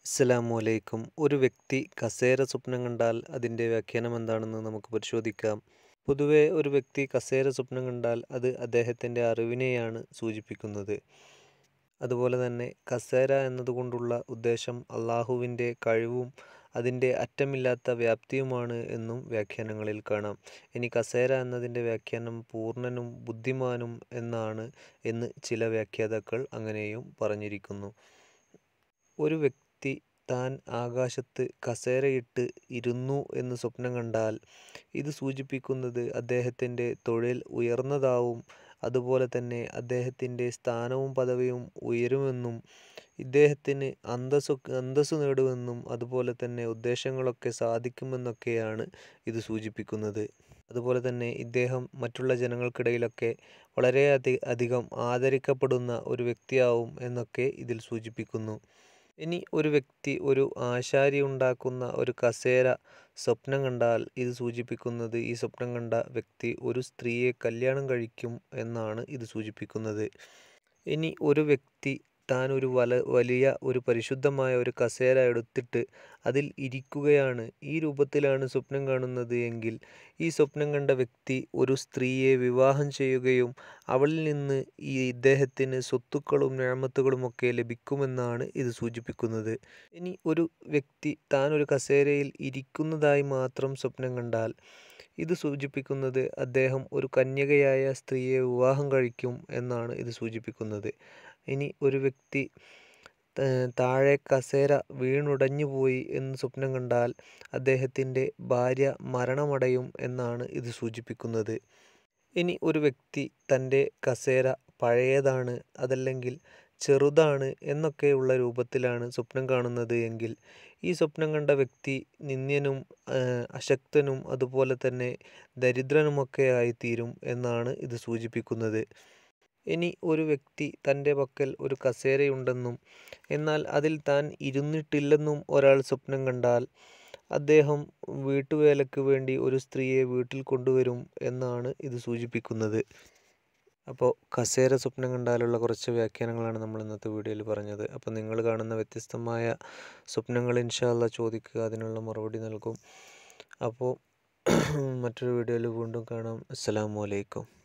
അസ്സലാമു അലൈക്കും ഒരു വ്യക്തി കസേര സ്വപ്നം കണ്ടാൽ അതിൻ്റെ വ്യാഖ്യാനം എന്താണെന്ന് നമുക്ക് പരിശോധിക്കാം പൊതുവെ ഒരു വ്യക്തി കസേര സ്വപ്നം കണ്ടാൽ അത് അദ്ദേഹത്തിൻ്റെ അറിവിനെയാണ് സൂചിപ്പിക്കുന്നത് അതുപോലെ തന്നെ കസേര എന്നതുകൊണ്ടുള്ള ഉദ്ദേശം അള്ളാഹുവിൻ്റെ കഴിവും അതിൻ്റെ അറ്റമില്ലാത്ത വ്യാപ്തിയുമാണ് എന്നും വ്യാഖ്യാനങ്ങളിൽ കാണാം ഇനി കസേര എന്നതിൻ്റെ വ്യാഖ്യാനം പൂർണ്ണനും ബുദ്ധിമാനും എന്നാണ് എന്ന് ചില വ്യാഖ്യാതാക്കൾ അങ്ങനെയും പറഞ്ഞിരിക്കുന്നു ഒരു വ്യക്തി താൻ ആകാശത്ത് കസേരയിട്ട് ഇരുന്നു എന്ന് സ്വപ്നം കണ്ടാൽ ഇത് സൂചിപ്പിക്കുന്നത് അദ്ദേഹത്തിൻ്റെ തൊഴിൽ ഉയർന്നതാവും അതുപോലെ തന്നെ അദ്ദേഹത്തിൻ്റെ സ്ഥാനവും പദവിയും ഉയരുമെന്നും ഇദ്ദേഹത്തിന് അന്തസ്സു അന്തസ്സ് നേടുമെന്നും അതുപോലെ തന്നെ ഉദ്ദേശങ്ങളൊക്കെ സാധിക്കുമെന്നൊക്കെയാണ് ഇത് സൂചിപ്പിക്കുന്നത് അതുപോലെ തന്നെ ഇദ്ദേഹം മറ്റുള്ള ജനങ്ങൾക്കിടയിലൊക്കെ വളരെ അധി അധികം ആദരിക്കപ്പെടുന്ന ഒരു വ്യക്തിയാവും എന്നൊക്കെ ഇതിൽ സൂചിപ്പിക്കുന്നു ഇനി ഒരു വ്യക്തി ഒരു ആശാരി ഉണ്ടാക്കുന്ന ഒരു കസേര സ്വപ്നം കണ്ടാൽ ഇത് സൂചിപ്പിക്കുന്നത് ഈ സ്വപ്നം കണ്ട വ്യക്തി ഒരു സ്ത്രീയെ കല്യാണം കഴിക്കും എന്നാണ് ഇത് സൂചിപ്പിക്കുന്നത് ഇനി ഒരു വ്യക്തി താൻ ഒരു വല വലിയ ഒരു പരിശുദ്ധമായ ഒരു കസേര എടുത്തിട്ട് അതിൽ ഇരിക്കുകയാണ് ഈ രൂപത്തിലാണ് സ്വപ്നം കാണുന്നത് എങ്കിൽ ഈ സ്വപ്നം കണ്ട വ്യക്തി ഒരു സ്ത്രീയെ വിവാഹം ചെയ്യുകയും അവളിൽ നിന്ന് ഈ ഇദ്ദേഹത്തിന് സ്വത്തുക്കളും ഞാമത്തുകളുമൊക്കെ ലഭിക്കുമെന്നാണ് ഇത് സൂചിപ്പിക്കുന്നത് ഇനി ഒരു വ്യക്തി താൻ ഒരു കസേരയിൽ ഇരിക്കുന്നതായി മാത്രം സ്വപ്നം കണ്ടാൽ ഇത് സൂചിപ്പിക്കുന്നത് അദ്ദേഹം ഒരു കന്യകയായ സ്ത്രീയെ വിവാഹം കഴിക്കും എന്നാണ് ഇത് സൂചിപ്പിക്കുന്നത് ഇനി ഒരു വ്യക്തി താഴെ കസേര വീണുടഞ്ഞു പോയി എന്ന് സ്വപ്നം കണ്ടാൽ അദ്ദേഹത്തിൻ്റെ ഭാര്യ മരണമടയും എന്നാണ് ഇത് സൂചിപ്പിക്കുന്നത് ഇനി ഒരു വ്യക്തി തൻ്റെ കസേര പഴയതാണ് അതല്ലെങ്കിൽ ചെറുതാണ് എന്നൊക്കെയുള്ള രൂപത്തിലാണ് സ്വപ്നം കാണുന്നത് എങ്കിൽ ഈ സ്വപ്നം കണ്ട വ്യക്തി നിന്ദ്യനും അശക്തനും അതുപോലെ തന്നെ ദരിദ്രനുമൊക്കെ ആയിത്തീരും എന്നാണ് ഇത് സൂചിപ്പിക്കുന്നത് ഇനി ഒരു വ്യക്തി തൻ്റെ പക്കൽ ഒരു കസേരയുണ്ടെന്നും എന്നാൽ അതിൽ താൻ ഇരുന്നിട്ടില്ലെന്നും ഒരാൾ സ്വപ്നം കണ്ടാൽ അദ്ദേഹം വീട്ടുവേലയ്ക്ക് വേണ്ടി ഒരു സ്ത്രീയെ വീട്ടിൽ കൊണ്ടുവരും എന്നാണ് ഇത് സൂചിപ്പിക്കുന്നത് അപ്പോൾ കസേര സ്വപ്നം കണ്ടാലുള്ള കുറച്ച് വ്യാഖ്യാനങ്ങളാണ് നമ്മൾ ഇന്നത്തെ വീഡിയോയിൽ പറഞ്ഞത് അപ്പോൾ നിങ്ങൾ കാണുന്ന വ്യത്യസ്തമായ സ്വപ്നങ്ങൾ ഇൻഷാല്ല ചോദിക്കുക അതിനുള്ള മറുപടി നൽകും അപ്പോൾ മറ്റൊരു വീഡിയോയിൽ വീണ്ടും കാണാം അസ്സലാമു അലൈക്കും